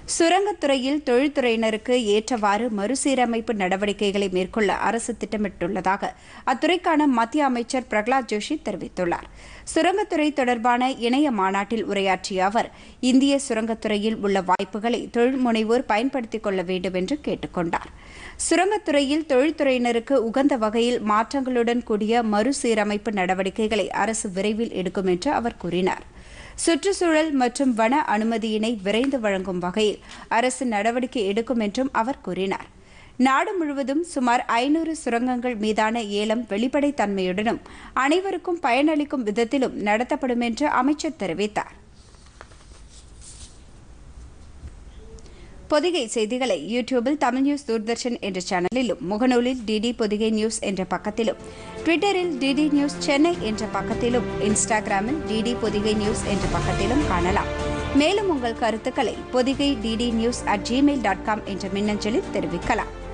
சுரங்கத்துறையில் தொழில்துறையினருக்கு ஏற்றவாறு மறுசீரமைப்பு நடவடிக்கைகளை மேற்கொள்ள அரசு திட்டமிட்டுள்ளதாக அத்துறைக்கான மத்திய அமைச்சர் பிரகலாத் ஜோஷி தெரிவித்துள்ளார் சுரங்கத்துறை தொடர்பான இணைய மாநாட்டில் உரையாற்றிய அவர் இந்திய சுரங்கத்துறையில் உள்ள வாய்ப்புகளை தொழில் முனைவோர் பயன்படுத்திக் கொள்ள வேண்டும் என்று கேட்டுக் கொண்டார் சுரங்கத்துறையில் தொழில்துறையினருக்கு உகந்த வகையில் மாற்றங்களுடன் கூடிய மறுசீரமைப்பு நடவடிக்கைகளை அரசு விரைவில் எடுக்கும் என்று அவர் கூறினார் சுற்றுச்சூழல் மற்றும் வன அனுமதியினை விரைந்து வழங்கும் வகையில் அரசு நடவடிக்கை எடுக்கும் என்றும் அவர் கூறினார் நாடு முழுவதும் சுமார் ஐநூறு சுரங்கங்கள் மீதான ஏலம் வெளிப்படைத்தன்மையுடனும் அனைவருக்கும் பயனளிக்கும் விதத்திலும் நடத்தப்படும் என்று அமைச்சர் தெரிவித்தார் பொதிகை செய்திகளை யூடியூபில் தமிழ் நியூஸ் தூர்தர்ஷன் என்ற சேனலிலும் முகநூலில் டிடி பொதிகை நியூஸ் என்ற பக்கத்திலும் ட்விட்டரில் டிடி நியூஸ் சென்னை என்ற பக்கத்திலும் இன்ஸ்டாகிராமில் டிடி பொதிகை நியூஸ் என்ற பக்கத்திலும் காணலாம் மேலும் உங்கள் கருத்துக்களை Podhigai DD news at Gmail dot com என்ற மின்னஞ்சலில் தெரிவிக்கலாம்